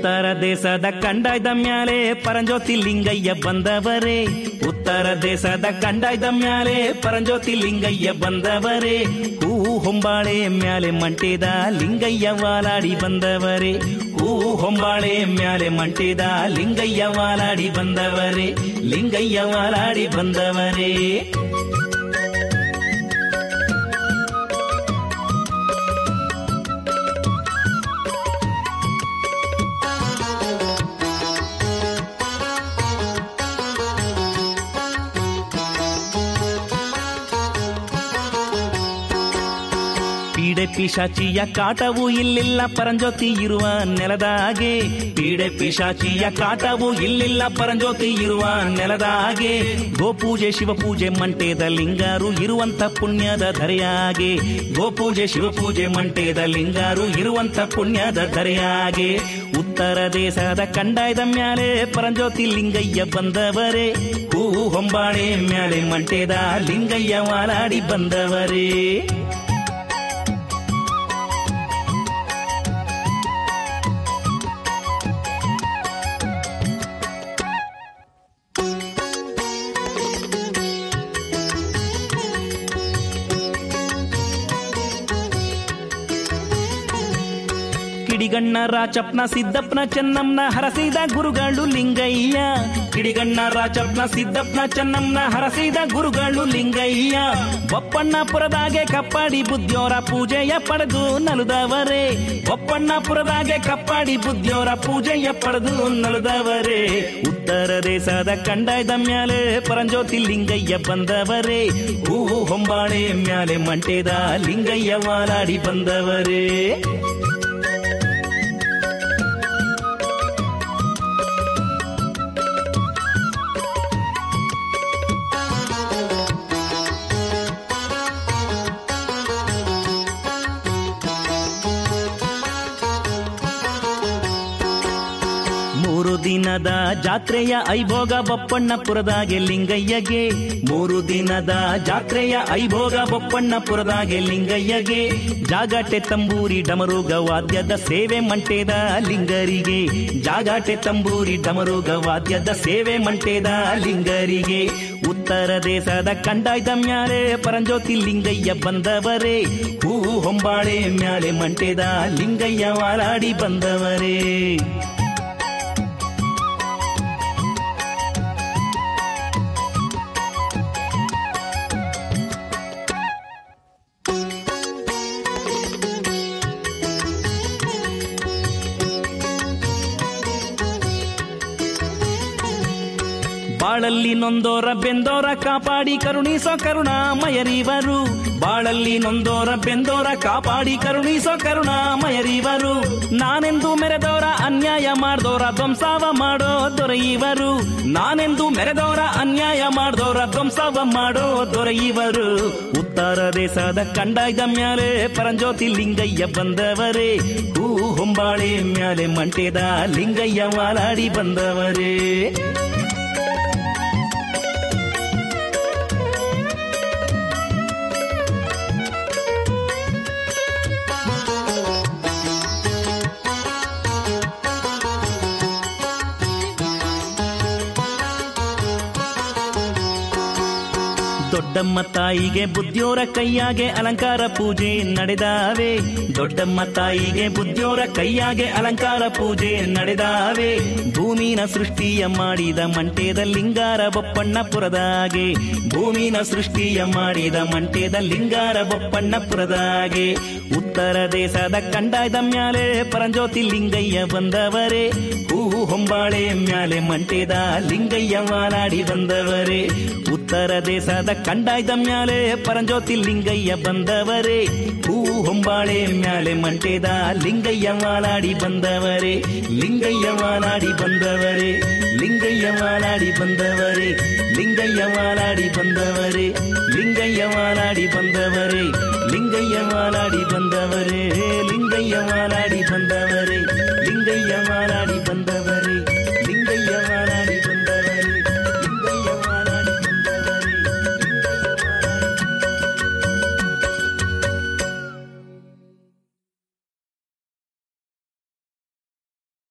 ಉತ್ತರ ದೇಶದ ಕಂಡಾಯ್ದ ಮ್ಯಾಲೆ ಪರಂಜ್ಯೋತಿ ಲಿಂಗಯ್ಯ ಬಂದವರೇ ಉತ್ತರ ದೇಶದ ಕಂಡಾಯ್ದ ಮ್ಯಾಲೆ ಪರಂಜ್ಯೋತಿ ಲಿಂಗಯ್ಯ ಬಂದವರೇ ಹೂವು ಹೊಂಬಾಳೆ ಮ್ಯಾಲೆ ಮಂಟೇದ ಲಿಂಗಯ್ಯ ವಾಲಾಡಿ ಬಂದವರೇ ಹೂವು ಹೊಂಬಾಳೆ ಮ್ಯಾಲೆ ಮಂಟೇದ ಲಿಂಗಯ್ಯ ವಾಲಾಡಿ ಬಂದವರೇ ಲಿಂಗಯ್ಯ ವಾಲಾಡಿ ಬಂದವರೇ ಪೀಡೆ ಪಿಶಾಚಿಯ ಕಾಟವು ಇಲ್ಲಿಲ್ಲ ಪರಂಜ್ಯೋತಿ ಇರುವ ನೆಲದಾಗೆ ಪೀಡೆ ಪಿಶಾಚಿಯ ಕಾಟವು ಇಲ್ಲಿಲ್ಲ ಪರಂಜ್ಯೋತಿ ಇರುವ ನೆಲದಾಗೆ ಗೋಪೂಜೆ ಶಿವಪೂಜೆ ಮಂಟೇದ ಲಿಂಗಾರು ಇರುವಂತ ಪುಣ್ಯದ ಧರೆಯಾಗೆ ಗೋಪೂಜೆ ಶಿವಪೂಜೆ ಮಂಟೇದ ಲಿಂಗಾರು ಇರುವಂತ ಪುಣ್ಯದ ಧರೆಯಾಗೆ ಉತ್ತರ ದೇಶದ ಕಂಡಾಯ್ದ ಮ್ಯಾಲೆ ಪರಂಜ್ಯೋತಿ ಲಿಂಗಯ್ಯ ಬಂದವರೇ ಹೂವು ಹೊಂಬಾಳೆ ಮ್ಯಾಲೆ ಮಂಟೇದ ಲಿಂಗಯ್ಯ ವಾಲಾಡಿ ಬಂದವರೇ ಕಿಡಿಗಣ್ಣ ರಾಚಪ್ನ ಸಿದ್ದಪ್ಪನ ಚೆನ್ನಮ್ಮನ ಹರಸಿದ ಗುರುಗಳು ಲಿಂಗಯ್ಯ ಕಿಡಿಗಣ್ಣ ರಾಚಪ್ನ ಸಿದ್ದಪ್ಪನ ಚೆನ್ನಮ್ಮನ ಹರಸಿದ ಗುರುಗಳು ಲಿಂಗಯ್ಯ ಬೊಪ್ಪಣ್ಣಪುರದಾಗೆ ಕಪ್ಪಾಡಿ ಬುದ್ಧಿಯೋರ ಪೂಜೆಯ ಪಡೆದು ನಲುದವರೇ ಬೊಪ್ಪಣ್ಣಪುರದಾಗೆ ಕಪ್ಪಾಡಿ ಬುದ್ಧಿಯೋರ ಪೂಜೆಯ ಪಡೆದು ನಲುದವರೇ ಉತ್ತರ ದೇಶದ ಕಂಡಾಯ್ದ ಮ್ಯಾಲೆ ಪರಂಜ್ಯೋತಿ ಲಿಂಗಯ್ಯ ಬಂದವರೇ ಹೂವು ಹೊಂಬಾಳೆ ಮ್ಯಾಲೆ ಮಂಟೇದ ಲಿಂಗಯ್ಯ ವಾಲಾಡಿ ಬಂದವರೇ ಮೂರು ದಿನದ ಜಾತ್ರೆಯ ಐಭೋಗ ಬೊಪ್ಪಣ್ಣಪುರದಾಗೆ ಲಿಂಗಯ್ಯಗೆ ಮೂರು ದಿನದ ಜಾತ್ರೆಯ ಐಭೋಗ ಬೊಪ್ಪಣ್ಣಪುರದಾಗೆ ಲಿಂಗಯ್ಯಗೆ ಜಾಗಟೆ ತಂಬೂರಿ ಡಮರುಗ ವಾದ್ಯದ ಸೇವೆ ಮಂಟೇದ ಲಿಂಗರಿಗೆ ಜಾಗಟೆ ತಂಬೂರಿ ಡಮರುಗ ವಾದ್ಯದ ಸೇವೆ ಮಂಟೇದ ಲಿಂಗರಿಗೆ ಉತ್ತರ ದೇಶದ ಕಂಡಾಯ್ದ ಮ್ಯಾಲೆ ಪರಂಜ್ಯೋತಿ ಲಿಂಗಯ್ಯ ಬಂದವರೇ ಹೂವು ಹೊಂಬಾಳೆ ಮ್ಯಾಲೆ ಮಂಟೇದ ಲಿಂಗಯ್ಯ ವಾಲಾಡಿ ಬಂದವರೇ ಬಾಳಲ್ಲಿ ನೊಂದೋರ ಬೆಂದೋರ ಕಾಪಾಡಿ ಕರುಣಿಸೋ ಕರುಣಾಮಯರಿವರು ಬಾಳಲ್ಲಿ ನೊಂದೋರ ಬೆಂದೋರ ಕಾಪಾಡಿ ಕರುಣಿಸೋ ಕರುಣಾಮಯರಿವರು ನಾನೆಂದು ಮೆರೆದೋರ ಅನ್ಯಾಯ ಮಾಡ್ದೋರ ಧ್ವಂಸವ ಮಾಡೋ ದೊರೆಯುವರು ನಾನೆಂದು ಮೆರೆದೋರ ಅನ್ಯಾಯ ಮಾಡ್ದೋರ ಧ್ವಂಸವ ಮಾಡೋ ದೊರೆಯುವರು ಉತ್ತರ ದೇಶದ ಕಂಡಾಯ್ದ ಮ್ಯಾಲೆ ಪರಂಜ್ಯೋತಿ ಲಿಂಗಯ್ಯ ಬಂದವರೇ ಹೂ ಹೊಂಬಾಳೆ ಮ್ಯಾಲೆ ಮಂಟೇದ ಲಿಂಗಯ್ಯ ವಾಲಾಡಿ ಬಂದವರೇ ದೊಡ್ಡಮ್ಮ ತಾಯಿಗೆ ಬುದ್ಧಿಯೋರ ಕೈಯಾಗೆ ಅಲಂಕಾರ ಪೂಜೆ ನಡೆದಾವೆ ದೊಡ್ಡಮ್ಮ ತಾಯಿಗೆ ಬುದ್ಧಿಯೋರ ಕೈಯಾಗೆ ಅಲಂಕಾರ ಪೂಜೆ ನಡೆದಾವೆ ಭೂಮಿನ ಸೃಷ್ಟಿಯ ಮಾಡಿದ ಮಂಟೇದ ಲಿಂಗಾರ ಬೊಪ್ಪಣ್ಣಪುರದಾಗೆ ಭೂಮಿನ ಸೃಷ್ಟಿಯ ಮಾಡಿದ ಮಂಟೇದ ಲಿಂಗಾರ ಬೊಪ್ಪಣ್ಣಪುರದಾಗೆ ಉತ್ತರ ದೇಶದ ಕಂಡಾಯ್ದ ಮ್ಯಾಲೆ ಪರಂಜ್ಯೋತಿ ಲಿಂಗಯ್ಯ ಬಂದವರೇ ಹೂವು ಹೊಂಬಾಳೆ ಮ್ಯಾಲೆ ಮಂಟೇದ ಲಿಂಗಯ್ಯ ವಾಲಾಡಿ ಬಂದವರೇ ಉತ್ತರ ದೇಶದ ಕಂಡಾಯ್ದ ಮ್ಯಾಲೆ ಪರಂಜ್ಯೋತಿ ಲಿಂಗಯ್ಯ ಬಂದವರೇ ಹೂವು ಹೊಂಬಾಳೆ ಮ್ಯಾಲೆ ಮಂಟೇದ ಲಿಂಗಯ್ಯ ವಾಲಾಡಿ ಬಂದವರೇ ಲಿಂಗಯ್ಯ ವಾಲಾಡಿ ಬಂದವರೇ ಲಿಂಗಯ್ಯ ವಾಲಾಡಿ ಬಂದವರೇ ಲಿಂಗಯ್ಯ ವಾಲಾಡಿ ಬಂದವರೇ ಲಿಂಗಯ್ಯ ವಾಲಾಡಿ ಬಂದವರೇ ಲಿಂಗಯ್ಯ ವಾಲಾಡಿ ಬಂದವರೇ ಲಿಂಗಯ್ಯ ವಾಲಾಡಿ ಬಂದವರೇ